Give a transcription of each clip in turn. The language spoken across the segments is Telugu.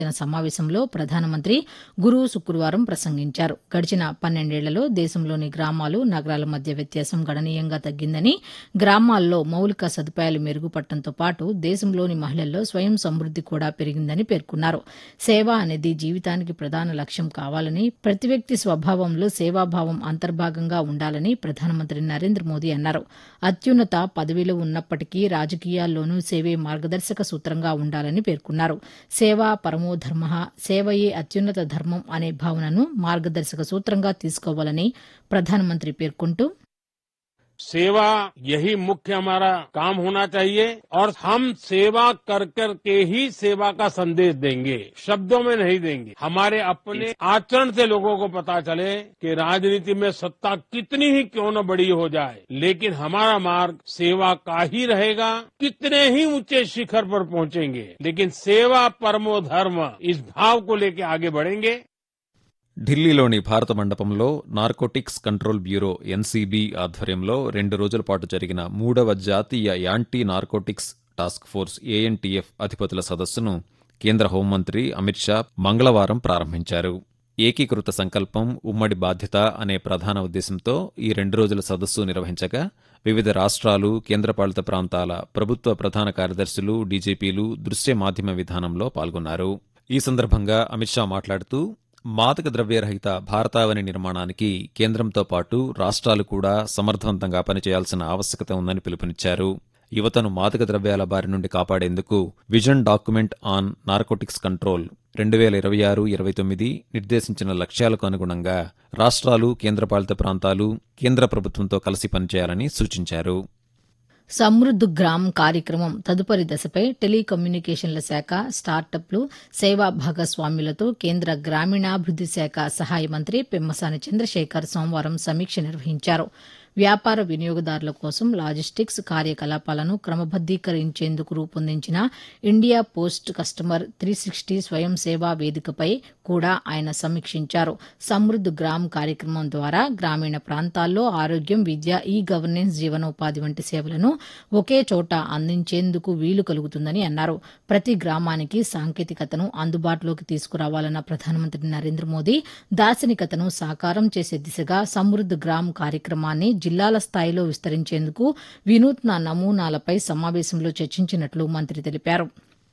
జరిగిన సమావేశంలో ప్రధానమంత్రి గురు శుక్రవారం ప్రసంగించారు గడిచిన పన్నెండేళ్లలో దేశంలోని గ్రామాలు నగరాల మధ్య వ్యత్యాసం గణనీయంగా తగ్గిందని గ్రామాల్లో మౌలిక సదుపాయాలు మెరుగుపడటంతో పాటు దేశంలోని మహిళల్లో స్వయం సమృద్ది కూడా పెరిగిందని పేర్కొన్నారు సేవ అనేది జీవితానికి ప్రధాన లక్ష్యం కావాలని ప్రతి వ్యక్తి స్వభావంలో సేవాభావం అంతర్భాగంగా ఉండాలని ప్రధానమంత్రి నరేంద్ర మోదీ అన్నారు అత్యున్నత పదవిలో ఉన్నప్పటికీ రాజకీయాల్లోనూ సేవే మార్గదర్శక సూత్రంగా ఉండాలని పేర్కొన్నారు సేవా పరమో ధర్మ సేవయే అత్యున్నత ధర్మం అనే భావనను మార్గదర్శక సూత్రంగా తీసుకోవాలని ప్రధానమంత్రి పేర్కొంటూ सेवा यही मुख्य हमारा काम होना चाहिए और हम सेवा कर कर के ही सेवा का संदेश देंगे शब्दों में नहीं देंगे हमारे अपने आचरण से लोगों को पता चले कि राजनीति में सत्ता कितनी ही क्यों न बड़ी हो जाए लेकिन हमारा मार्ग सेवा का ही रहेगा कितने ही ऊंचे शिखर पर पहुंचेंगे लेकिन सेवा परमो धर्म इस भाव को लेकर आगे बढ़ेंगे ఢిల్లీలోని భారత మండపంలో నార్కోటిక్స్ కంట్రోల్ బ్యూరో ఎన్సీబీ ఆధ్వర్యంలో రెండు రోజుల పాటు జరిగిన మూడవ జాతీయ anti narcotics task force ANTF అధిపతుల సదస్సును కేంద్ర హోంమంత్రి అమిత్ షా మంగళవారం ప్రారంభించారు ఏకీకృత సంకల్పం ఉమ్మడి బాధ్యత అనే ప్రధాన ఉద్దేశంతో ఈ రెండు రోజుల సదస్సు నిర్వహించగా వివిధ రాష్ట్రాలు కేంద్రపాలిత ప్రాంతాల ప్రభుత్వ ప్రధాన కార్యదర్శులు డీజీపీలు దృశ్య మాధ్యమ విధానంలో పాల్గొన్నారు ఈ సందర్భంగా అమిత్ షా మాట్లాడుతూ మాదక ద్రవ్యరహిత భారతావని నిర్మాణానికి కేంద్రంతో పాటు రాష్ట్రాలు కూడా సమర్థవంతంగా పనిచేయాల్సిన ఆవశ్యకత ఉందని పిలుపునిచ్చారు యువతను మాదక ద్రవ్యాల బారి నుండి కాపాడేందుకు vision document on narcotics control రెండు వేల ఇరవై ఆరు ఇరవై తొమ్మిది నిర్దేశించిన లక్ష్యాలకు అనుగుణంగా రాష్ట్రాలు కేంద్రపాలిత ప్రాంతాలు కేంద్ర ప్రభుత్వంతో కలిసి పనిచేయాలని సూచించారు సమృద్ధ్ గ్రామ్ కార్యక్రమం తదుపరి దశపై టెలికమ్యూనికేషన్ల శాఖ స్టార్టప్లు సేవా భాగస్వామ్యులతో కేంద్ర గ్రామీణాభివృద్ది శాఖ సహాయ మంత్రి పెమ్మసాని చంద్రశేఖర్ సోమవారం సమీక్ష నిర్వహించారు వ్యాపార వినియోగదారుల కోసం లాజిస్టిక్స్ కార్యకలాపాలను క్రమబద్దీకరించేందుకు రూపొందించిన India post customer three sixty స్వయం సేవా వేదికపై కూడా ఆయన సమీక్షించారు సమృద్ధ్ గ్రామ్ కార్యక్రమం ద్వారా గ్రామీణ ప్రాంతాల్లో ఆరోగ్యం విద్య ఈ గవర్నెన్స్ జీవనోపాధి వంటి సేవలను ఒకే చోట అందించేందుకు వీలు కలుగుతుందని అన్నారు ప్రతి గ్రామానికి సాంకేతికతను అందుబాటులోకి తీసుకురావాలన్న ప్రధానమంత్రి నరేంద్ర మోదీ దార్శనికతను సాకారం చేసే దిశగా సమృద్ధ్ గ్రామ్ కార్యక్రమాన్ని జిల్లాల స్థాయిలో విస్తరించేందుకు వినూత్న నమూనాలపై సమావేశంలో చర్చించినట్లు మంత్రి తెలిపారు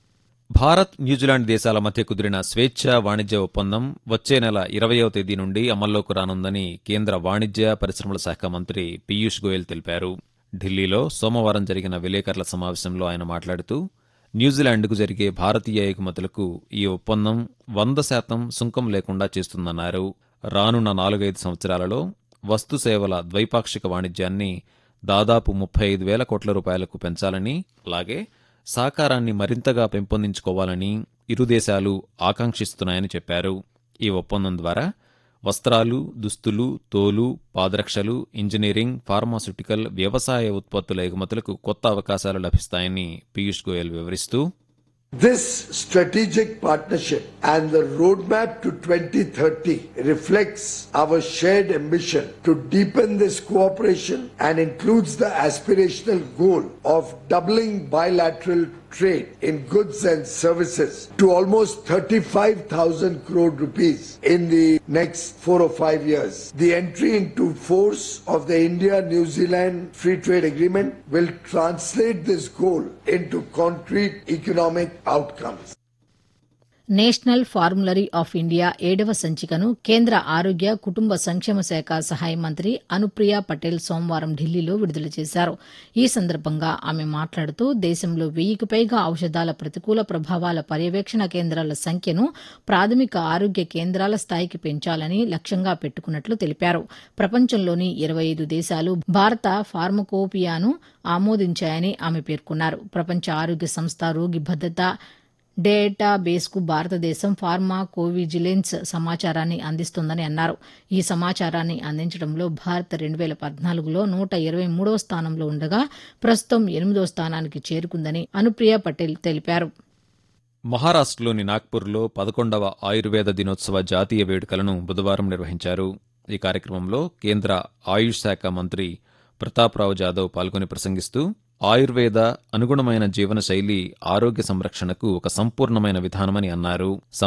భారత్ న్యూజిలాండ్ దేశాల మధ్య కుదిరిన స్వేచ్ఛ వాణిజ్య ఒప్పందం వచ్చే నెల ఇరవయవ తేదీ నుండి అమల్లోకి రానుందని కేంద్ర వాణిజ్య పరిశ్రమల శాఖ మంత్రి పీయూష్ గోయల్ తెలిపారు ఢిల్లీలో సోమవారం జరిగిన విలేకరుల సమావేశంలో ఆయన మాట్లాడుతూ న్యూజిలాండ్కు జరిగే భారతీయ ఎగుమతులకు ఈ ఒప్పందం వంద శాతం సుంకం లేకుండా చేస్తుందన్నారు రానున్న నాలుగైదు సంవత్సరాలలో వస్తు సేవల ద్వైపాక్షిక వాణిజ్యాన్ని దాదాపు ముప్పై ఐదు వేల కోట్ల రూపాయలకు పెంచాలని అలాగే సహకారాన్ని మరింతగా పెంపొందించుకోవాలని ఇరు దేశాలు ఆకాంక్షిస్తున్నాయని చెప్పారు ఈ ఒప్పందం ద్వారా వస్త్రాలు దుస్తులు తోలు పాదరక్షలు ఇంజనీరింగ్ ఫార్మాస్యూటికల్ వ్యవసాయ ఉత్పత్తుల ఎగుమతులకు కొత్త అవకాశాలు లభిస్తాయని పీయూష్ గోయల్ వివరిస్తూ This strategic partnership and the roadmap to 2030 reflects our shared ambition to deepen this cooperation and includes the aspirational goal of doubling bilateral trade in goods and services to almost 35,000 crore rupees in the next four or five years. The entry into force of the India-New Zealand Free Trade Agreement will translate this goal into concrete economic outcomes. National formulary of India ఏడవ సంచికను కేంద్ర ఆరోగ్య కుటుంబ సంక్షేమ శాఖ సహాయ మంత్రి అనుప్రియ పటేల్ సోమవారం ఢిల్లీలో విడుదల చేశారు ఈ సందర్భంగా ఆమె మాట్లాడుతూ దేశంలో వెయ్యికి పైగా ఔషధాల ప్రతికూల ప్రభావాల పర్యవేక్షణ కేంద్రాల సంఖ్యను ప్రాథమిక ఆరోగ్య కేంద్రాల స్థాయికి పెంచాలని లక్ష్యంగా పెట్టుకున్నట్లు తెలిపారు ప్రపంచంలోని ఇరవై ఐదు దేశాలు భారత ఫార్మకోపియాను ఆమోదించాయని ఆమె పేర్కొన్నారు ప్రపంచ ఆరోగ్య సంస్థ రోగి భద్రత డేటాబేస్కు భారతదేశం ఫార్మా కోవిజిలెన్స్ సమాచారాన్ని అందిస్తోందని అన్నారు ఈ సమాచారాన్ని అందించడంలో భారత్ రెండు వేల పద్నాలుగులో నూట ఇరవై మూడవ స్థానంలో ఉండగా ప్రస్తుతం ఎనిమిదో స్థానానికి చేరుకుందని అనుప్రియ పటేల్ తెలిపారు మహారాష్ట్రలోని నాగ్పూర్లో పదకొండవ ఆయుర్వేద దినోత్సవ జాతీయ వేడుకలను బుధవారం నిర్వహించారు ఈ కార్యక్రమంలో కేంద్ర ఆయుష్ శాఖ మంత్రి ప్రతాప్రావు జాదవ్ పాల్గొని ప్రసంగిస్తూ ఆయుర్వేద అనుగుణమైన జీవనశైలి ఆరోగ్య సంరక్షణకు ఒక సంపూర్ణమైన విధానమని అన్నారు